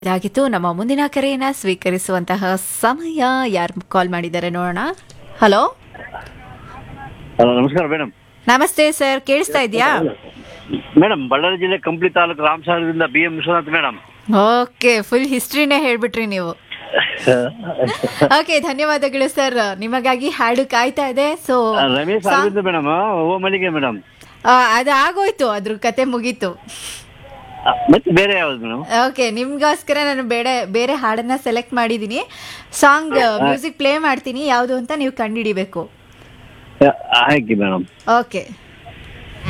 ಇದಾಗಿತ್ತು ನಮ್ಮ ಮುಂದಿನ ಕರೆಯನ್ನ ಸ್ವೀಕರಿಸುವಂತಹ ಸಮಯ ಯಾರು ಕಾಲ್ ಮಾಡಿದ್ದಾರೆ ನೋಡೋಣ ಹಲೋ ಹಲೋ ನಮಸ್ಕಾರ ಮೇಡಮ್ ನಮಸ್ತೆ ಸರ್ ಕೇಳಿಸ್ತಾ ಇದೆಯಾ ಮೇಡಮ್ ಬಳ್ಳಾರಿ ಜಿಲ್ಲೆ ಕಂಪ್ಲಿ ತಾಲೂಕು ರಾಮಸಾಗರದಿಂದ B M Vishwanath madam okay full ಹಿಸ್ಟ್ರಿನೇ ಹೇಳ್ಬಿಟ್ರಿ ನೀವು ಓಕೆ ಧನ್ಯವಾದಗಳು ಸರ್ ನಿಮಗಾಗಿ ಹಾಡು ಕಾಯ್ತಾ ಇದೆ ಸೊ ರಮೇಶ್ ಅರವಿಂದ್ ಮೇಡಮ್ ಓ ಮಲ್ಲಿಗೆ ಮೇಡಮ್ ಅದು ಆಗೋಯ್ತು ಅದ್ರ ಕತೆ ಮುಗೀತು ಮತ್ತೆ ಬೇರೆ ಯಾವ್ದು ಮೇಡಮ್ ಓಕೆ ನಿಮ್ಗೋಸ್ಕರ ನಾನು ಬೇರೆ ಬೇರೆ ಹಾಡನ್ನ ಸೆಲೆಕ್ಟ್ ಮಾಡಿದ್ದೀನಿ ಸಾಂಗ್ ಮ್ಯೂಸಿಕ್ ಪ್ಲೇ ಮಾಡ್ತೀನಿ ಯಾವುದು ಅಂತ ನೀವು ಕಂಡುಹಿಡಿಬೇಕು ಹಾಕಿ ಮೇಡಮ್ ಓಕೆ